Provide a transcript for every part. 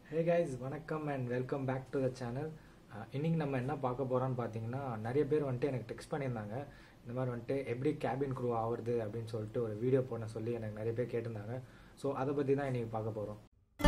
ஹே guys வணக்கம் and welcome back to the channel இன்றைக்கி நம்ம என்ன பார்க்க போகிறோம்னு பார்த்தீங்கன்னா நிறைய பேர் வந்துட்டு எனக்கு டெக்ஸ்ட் பண்ணியிருந்தாங்க இந்த மாதிரி வந்துட்டு எப்படி கேபின் க்ரூ ஆகுறது அப்படின்னு சொல்லிட்டு ஒரு வீடியோ போட சொல்லி எனக்கு நிறைய பேர் கேட்டிருந்தாங்க ஸோ அதை பற்றி தான் இன்றைக்கி பார்க்க போகிறோம்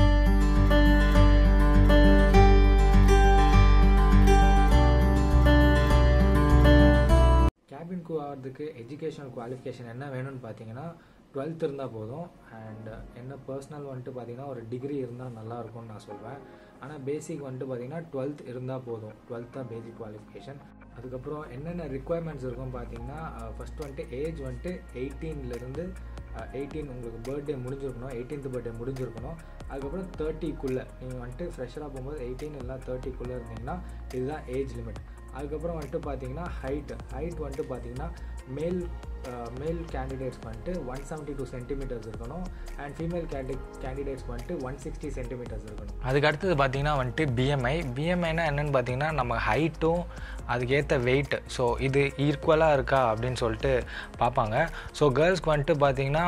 கேபின் க்ரூ ஆகிறதுக்கு எஜுகேஷனல் குவாலிஃபிகேஷன் என்ன வேணும்னு பார்த்தீங்கன்னா டுவெல்த் இருந்தால் போதும் அண்ட் என்ன பர்சனல் வந்துட்டு பார்த்தீங்கன்னா ஒரு டிகிரி இருந்தால் நல்லா இருக்கும்னு நான் சொல்வேன் ஆனால் பேசிக் வந்துட்டு பார்த்தீங்கன்னா டுவெல்த் இருந்தால் போதும் டுவெல்த் தான் பேசிக் குவாலிஃபிகேஷன் அதுக்கப்புறம் என்னென்ன ரிக்குவயர்மெண்ட்ஸ் இருக்கும் பார்த்தீங்கன்னா ஃபஸ்ட் வந்துட்டு ஏஜ் வந்துட்டு எயிட்டீன்லேருந்து எயிட்டீன் உங்களுக்கு பர்த்டே முடிஞ்சிருக்கணும் எயிட்டீன்த் பர்த்டே முடிஞ்சிருக்கணும் அதுக்கப்புறம் தேர்ட்டிக்குள்ளே நீங்கள் வந்துட்டு ஃப்ரெஷராக போகும்போது எயிட்டீன் இல்லை தேர்ட்டிக்குள்ளே இருந்தீங்கன்னா இதுதான் ஏஜ் லிமிட் அதுக்கப்புறம் வந்துட்டு பார்த்தீங்கன்னா ஹைட் ஹைட் வந்துட்டு பார்த்தீங்கன்னா மேல் மேல் கேண்டிடேட்ஸ்க்கு வந்துட்டு ஒன் செவன்ட்டி டூ சென்டிமீட்டர்ஸ் இருக்கணும் அண்ட் ஃபீமேல் கேண்டி கேண்டிடேட்ஸ்க்கு வந்துட்டு ஒன் சிக்ஸ்டி சென்டிமீட்டர்ஸ் இருக்கணும் அதுக்கு அடுத்தது பார்த்தீங்கன்னா வந்துட்டு பிஎம்ஐ பிஎம்ஐனா என்னென்னு பார்த்தீங்கன்னா நம்ம ஹைட்டும் அதுக்கேற்ற வெயிட் ஸோ இது ஈக்குவலாக இருக்கா அப்படின்னு சொல்லிட்டு பார்ப்பாங்க ஸோ கேர்ள்ஸ்க்கு வந்துட்டு பார்த்தீங்கன்னா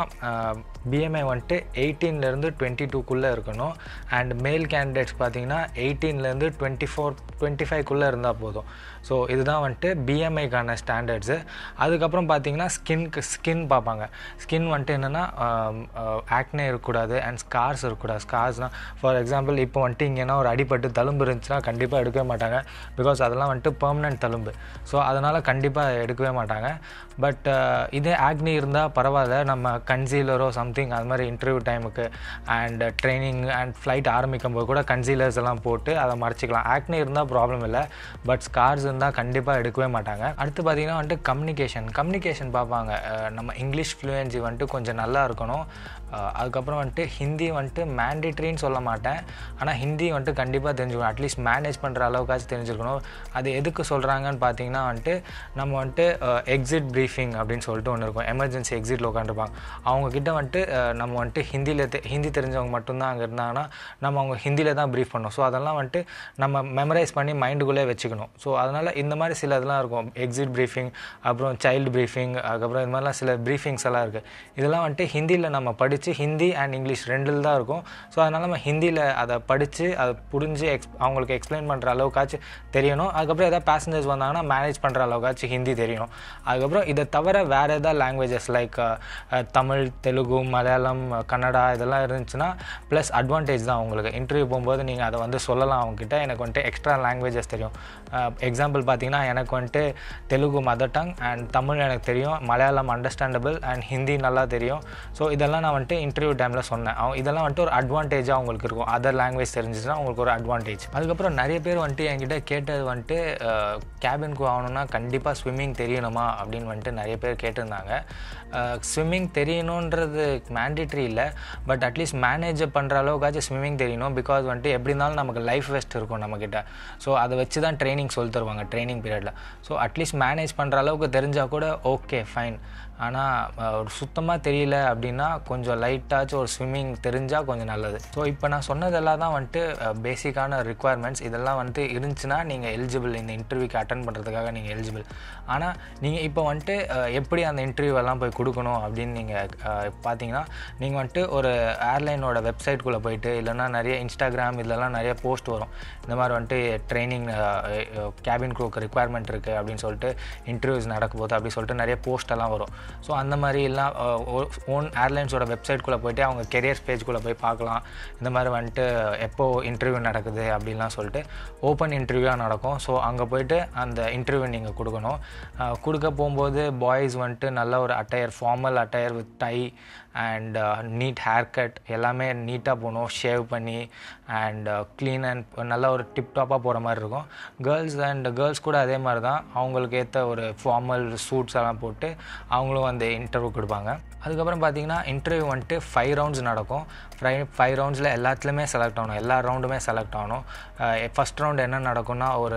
பிஎம்ஐ வந்துட்டு எயிட்டீன்லேருந்து டுவெண்ட்டி டூக்குள்ளே இருக்கணும் அண்ட் மேல் கேண்டிடேட்ஸ் பார்த்தீங்கன்னா எயிட்டீன்லேருந்து டுவெண்ட்டி ஃபோர் டுவெண்ட்டி ஃபைவ்க்குள்ளே இருந்தால் போதும் ஸோ இதுதான் வந்துட்டு பிஎம்ஐக்கான ஸ்டாண்டர்ட்ஸு அதுக்கப்புறம் பார்த்தீங்கன்னா ஸ்கின்க்கு ஸ்கின் பார்ப்பாங்க ஸ்கின் வந்துட்டு என்னென்னா ஆக்னே இருக்கக்கூடாது அண்ட் ஸ்கார்ஸ் இருக்கக்கூடாது ஸ்கார்ஸ்னால் ஃபார் எக்ஸாம்பிள் இப்போ வந்துட்டு இங்கேனா ஒரு அடிபட்டு தழும்பு இருந்துச்சுன்னா கண்டிப்பாக எடுக்கவே மாட்டாங்க பிகாஸ் அதெல்லாம் வந்துட்டு பெர்மனன்ட் தழும்பு ஸோ அதனால் கண்டிப்பாக எடுக்கவே மாட்டாங்க பட் இதே ஆக்னி இருந்தால் பரவாயில்ல நம்ம கன்சீலரோ சம்திங் அது மாதிரி இன்டர்வியூ டைமுக்கு அண்ட் ட்ரைனிங் அண்ட் ஃப்ளைட் ஆரம்பிக்கும் போது கூட கன்சீலர்ஸ் எல்லாம் போட்டு அதை மறைச்சிக்கலாம் ஆக்னி இருந்தால் ப்ராப்ளம் இல்லை பட் ஸ்கார்ஸ் இருந்தால் கண்டிப்பாக எடுக்கவே மாட்டாங்க அடுத்து பார்த்திங்கன்னா வந்துட்டு கம்யூனிகேஷன் கம்யூனிகேஷன் பார்ப்பாங்க நம்ம இங்கிலீஷ் ஃப்ளூயன்சி வந்துட்டு கொஞ்சம் நல்லா இருக்கணும் அதுக்கப்புறம் வந்துட்டு ஹிந்தி வந்துட்டு மேண்டிட்ரின்னு சொல்ல மாட்டேன் ஆனால் ஹிந்தி வந்துட்டு கண்டிப்பாக தெரிஞ்சுக்கணும் அட்லீஸ்ட் மேனேஜ் பண்ணுற அளவுக்காச்சும் தெரிஞ்சுக்கணும் அது எதுக்கு சொல்கிறாங்கன்னு பார்த்தீங்கன்னா வந்துட்டு நம்ம வந்துட்டு எக்ஸிட் ப்ரீஃபிங் அப்படின்னு சொல்லிட்டு ஒன்று இருக்கும் எமர்ஜென்சி எக்ஸிட்டில் உட்காந்துருப்பாங்க அவங்கக்கிட்ட வந்துட்டு நம்ம வந்துட்டு ஹிந்தியில் தெ ஹிந்தி தெரிஞ்சவங்க மட்டும்தான் அங்கே இருந்தாங்கன்னா நம்ம அவங்க ஹிந்தியில் தான் ப்ரீஃப் பண்ணோம் ஸோ அதெல்லாம் வந்துட்டு நம்ம மெமரைஸ் பண்ணி மைண்டுக்குள்ளே வச்சுக்கணும் ஸோ அதனால் இந்த மாதிரி சில இதெல்லாம் இருக்கும் எக்ஸிட் ப்ரீஃபிங் அப்புறம் சைல்டு ப்ரீஃபிங் அதுக்கப்புறம் இது மாதிரிலாம் சில ப்ரீஃபிங்ஸ் எல்லாம் இருக்குது இதெல்லாம் வந்துட்டு ஹிந்தியில் நம்ம படித்து ஹிந்தி அண்ட் இங்கிலீஷ் ரெண்டில் தான் இருக்கும் ஸோ அதனால் நம்ம ஹிந்தியில் அதை படித்து அதை புரிஞ்சு எக்ஸ் அவங்களுக்கு எக்ஸ்பிளைன் பண்ணுற அளவுக்காச்சும் தெரியணும் அதுக்கப்புறம் எதாவது பேசஞ்சர்ஸ் வந்தாங்கன்னா மேனேஜ் பண்ணுற அளவுக்காச்சும் ஹிந்தி தெரியணும் அதுக்கப்புறம் இதை தவிர வேறு எதாவது லாங்குவேஜஸ் லைக் தமிழ் தெலுங்கு மலையாளம் கன்னடா இதெல்லாம் இருந்துச்சுன்னா ப்ளஸ் அட்வான்டேஜ் தான் உங்களுக்கு இன்டர்வியூ போகும்போது நீங்கள் அதை வந்து சொல்லலாம் அவங்ககிட்ட எனக்கு வந்துட்டு எக்ஸ்ட்ரா லாங்குவேஜஸ் தெரியும் எக்ஸாம்பிள் பார்த்தீங்கன்னா எனக்கு வந்துட்டு Telugu mother tongue and Tamil எனக்கு தெரியும் மலையாளம் அண்டர்ஸ்டாண்டபிள் அண்ட் ஹிந்தி நல்லா தெரியும் ஸோ இதெல்லாம் நான் வந்துட்டு இன்டர்வியூ டைமில் சொன்னேன் இதெல்லாம் வந்துட்டு ஒரு அட்வான்டேஜாக அவங்களுக்கு இருக்கும் அதர் லாங்குவேஜ் தெரிஞ்சிச்சுன்னா அவங்களுக்கு ஒரு அட்வான்டேஜ் அதுக்கப்புறம் நிறைய பேர் வந்துட்டு என்கிட்ட கேட்டது வந்துட்டு கேபின்க்கு ஆகணும்னா கண்டிப்பாக ஸ்விம்மிங் தெரியணுமா அப்படின்னு வந்துட்டு நிறைய பேர் கேட்டிருந்தாங்க ஸ்விம்மிங் தெரியணுன்றது மேண்டிட்ரி இல்லை பட் அட்லீஸ்ட் மேனேஜ் பண்ணுற அளவுக்காச்சும் ஸ்விம்மிங் தெரியணும் பிகாஸ் வந்துட்டு எப்படி இருந்தாலும் நமக்கு லைஃப் வெஸ்ட் இருக்கும் நம்மக்கிட்ட ஸோ அதை வச்சு தான் ட்ரைனிங் சொல்லி தருவாங்க ட்ரைனிங் பீரியடில் ஸோ அட்லீஸ்ட் மேனேஜ் பண்ணுற அளவுக்கு தெரிஞ்சால் கூட ஓகே ஃபைன் ஆனால் ஒரு சுத்தமாக தெரியல அப்படின்னா கொஞ்சம் லைட்டாச்சும் ஒரு ஸ்விம்மிங் தெரிஞ்சால் கொஞ்சம் நல்லது ஸோ இப்போ நான் சொன்னதெல்லாம் தான் வந்துட்டு பேசிக்கான ரிக்குவயர்மெண்ட்ஸ் இதெல்லாம் வந்துட்டு இருந்துச்சுன்னா நீங்கள் எலிஜிபிள் இந்த இன்டர்வியூக்கு அட்டன் பண்ணுறதுக்காக நீங்கள் எலிஜிபிள் ஆனால் நீங்கள் இப்போ வந்துட்டு எப்படி அந்த இன்டர்வியூவெல்லாம் போய் கொடுக்கணும் அப்படின்னு நீங்கள் பார்த்தீங்கன்னா நீங்கள் வந்துட்டு ஒரு ஏர்லைனோட வெப்சைட்குள்ளே போயிட்டு இல்லைனா நிறைய இன்ஸ்டாகிராம் இதெல்லாம் நிறைய போஸ்ட் வரும் இந்த மாதிரி வந்துட்டு ட்ரைனிங் கேபின் க்ரூக்கு ரிக்குவயர்மெண்ட் இருக்குது அப்படின்னு சொல்லிட்டு இன்டர்வியூஸ் நடக்கும் போது அப்படி சொல்லிட்டு நிறைய போஸ்டெல்லாம் வரும் ஸோ அந்த மாதிரி எல்லாம் ஓன் ஏர்லைன்ஸோட வெப்சைட்குள்ளே போய்ட்டு அவங்க கெரியர்ஸ் பேஜ்குள்ளே போய் பார்க்கலாம் இந்த மாதிரி வந்துட்டு எப்போ இன்டர்வியூ நடக்குது அப்படின்லாம் சொல்லிட்டு ஓப்பன் இன்டர்வியூவாக நடக்கும் ஸோ அங்கே போயிட்டு அந்த இன்டர்வியூ நீங்கள் கொடுக்கணும் கொடுக்க போகும்போது பாய்ஸ் வந்துட்டு நல்ல ஒரு attire formal attire with tie and neat hair cut எல்லாமே நீட்டாக போகணும் ஷேவ் பண்ணி அண்ட் க்ளீன் அண்ட் நல்ல ஒரு டிப்டாப்பாக போகிற மாதிரி இருக்கும் கேர்ள்ஸ் அண்ட் கேர்ள்ஸ் கூட அதே மாதிரி தான் அவங்களுக்கு ஏற்ற ஒரு ஃபார்மல் சூட்ஸ் எல்லாம் போட்டு அவங்களும் அந்த இன்டர்வியூ கொடுப்பாங்க அதுக்கப்புறம் பார்த்தீங்கன்னா இன்டர்வியூ வந்துட்டு ஃபைவ் ரவுண்ட்ஸ் நடக்கும் ஃபை ஃபைவ் ரவுண்ட்ஸில் எல்லாத்துலேயுமே செலக்ட் ஆகணும் எல்லா ரவுண்டுமே செலக்ட் ஆகணும் ஃபஸ்ட் ரவுண்ட் என்ன நடக்கும்னா ஒரு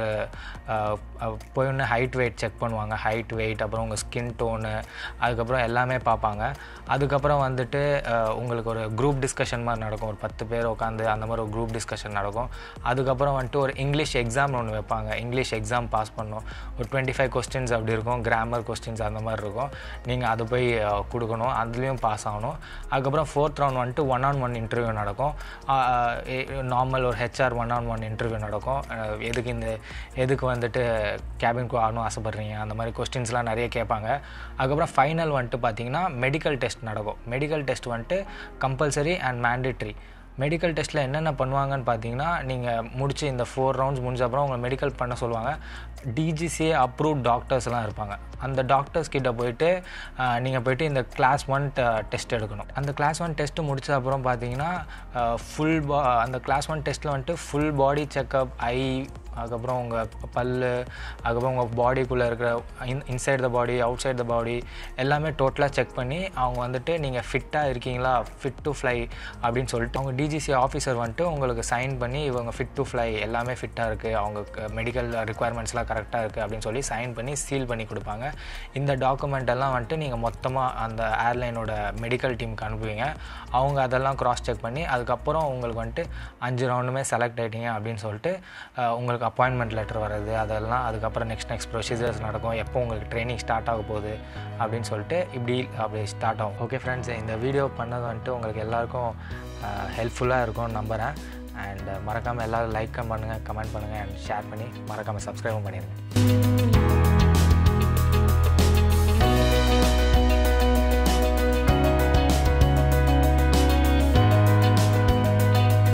போய் ஒன்று ஹைட் வெயிட் செக் பண்ணுவாங்க ஹைட் வெயிட் அப்புறம் உங்கள் ஸ்கின் டோனு அதுக்கப்புறம் எல்லாமே பார்ப்பாங்க அதுக்கப்புறம் வந்துட்டு உங்களுக்கு ஒரு குரூப் டிஸ்கஷன் மாதிரி நடக்கும் ஒரு பத்து பேர் உட்காந்து அந்த மாதிரி ஒரு குரூப் டிஸ்கஷன் நடக்கும் அதுக்கப்புறம் வந்துட்டு ஒரு இங்கிலீஷ் எக்ஸாம் ஒன்று வைப்பாங்க இங்கிலீஷ் எக்ஸாம் பாஸ் பண்ணணும் ஒரு டுவெண்ட்டி ஃபைவ் கொஸ்டின்ஸ் அப்படி இருக்கும் கிராமர் கொஸ்டின்ஸ் அந்த மாதிரி இருக்கும் இருக்கும் நீங்கள் அது போய் அஹ், கொடுக்கணும் அதுலேயும் பாஸ் ஆகணும் அதுக்கப்புறம் ஃபோர்த் ரவுண்ட் வந்துட்டு ஒன் ஆன் ஒன் இன்டர்வியூ நடக்கும் நார்மல் ஒரு HR one on one interview நடக்கும் அஹ், எதுக்கு இந்த எதுக்கு வந்துட்டு கேபின்க்கு ஆகணும் ஆசைப்பட்றீங்க அந்த மாதிரி கொஸ்டின்ஸ்லாம் நிறைய கேட்பாங்க அதுக்கப்புறம் ஃபைனல் வந்துட்டு பார்த்தீங்கன்னா மெடிக்கல் டெஸ்ட் நடக்கும் மெடிக்கல் டெஸ்ட் வந்துட்டு கம்பல்சரி அண்ட் மேண்டேட்ரி மெடிக்கல் டெஸ்ட்டில் என்னென்ன பண்ணுவாங்கன்னு பார்த்தீங்கன்னா நீங்கள் முடிச்சு இந்த ஃபோர் ரவுண்ட்ஸ் முடிஞ்ச அப்புறம் உங்களை மெடிக்கல் பண்ண சொல்லுவாங்க டிஜிசிஏ அப்ரூவ் டாக்டர்ஸ்லாம் இருப்பாங்க அந்த டாக்டர்ஸ் கிட்ட போயிட்டு நீங்கள் போயிட்டு இந்த கிளாஸ் ஒன் டெஸ்ட் எடுக்கணும் அந்த கிளாஸ் ஒன் டெஸ்ட்டு முடிச்ச அப்புறம் பார்த்தீங்கன்னா ஃபுல் பா அந்த கிளாஸ் ஒன் டெஸ்ட்டில் வந்துட்டு ஃபுல் பாடி செக்கப் ஐ அதுக்கப்புறம் உங்கள் பல் அதுக்கப்புறம் உங்கள் பாடிக்குள்ளே இருக்கிற in inside the body outside the body எல்லாமே டோட்டலாக செக் பண்ணி அவங்க வந்துட்டு நீங்கள் ஃபிட்டாக இருக்கீங்களா ஃபிட் டு ஃப்ளை அப்படின்னு சொல்லிட்டு அவங்க டிஜிசி ஆஃபீஸர் வந்துட்டு உங்களுக்கு சைன் பண்ணி இவங்க ஃபிட் டு ஃப்ளை எல்லாமே ஃபிட்டாக இருக்குது அவங்க மெடிக்கல் ரெக்குயர்மெண்ட்ஸ்லாம் கரெக்டாக இருக்குது அப்படின்னு சொல்லி சைன் பண்ணி சீல் பண்ணி கொடுப்பாங்க இந்த டாக்குமெண்ட் எல்லாம் வந்துட்டு நீங்கள் மொத்தமாக அந்த ஏர்லைனோட மெடிக்கல் டீமுக்கு அனுப்புவீங்க அவங்க அதெல்லாம் கிராஸ் செக் பண்ணி அதுக்கப்புறம் உங்களுக்கு வந்துட்டு அஞ்சு ரவுண்டுமே செலக்ட் ஆகிட்டீங்க அப்படின்னு சொல்லிட்டு அஹ், உங்களுக்கு அப்பாயின்மெண்ட் லெட்டர் வர்றது அதெல்லாம் அதுக்கப்புறம் நெக்ஸ்ட் நெக்ஸ்ட் ப்ரொசீஜர்ஸ் நடக்கும் எப்போ உங்களுக்கு ட்ரைனிங் ஸ்டார்ட் ஆக போகுது அப்படின்னு சொல்லிட்டு இப்படி அப்படி ஸ்டார்ட் ஆகும் ஓகே ஃப்ரெண்ட்ஸ் இந்த வீடியோ பண்ணது வந்துட்டு உங்களுக்கு எல்லாருக்கும் ஹெல்ப்ஃபுல்லாக இருக்கும்னு நம்புகிறேன் அண்ட் மறக்காமல் எல்லோரும் லைக் பண்ணுங்கள் கமெண்ட் பண்ணுங்கள் அண்ட் ஷேர் பண்ணி மறக்காமல் சப்ஸ்கிரைபும் பண்ணிடுங்க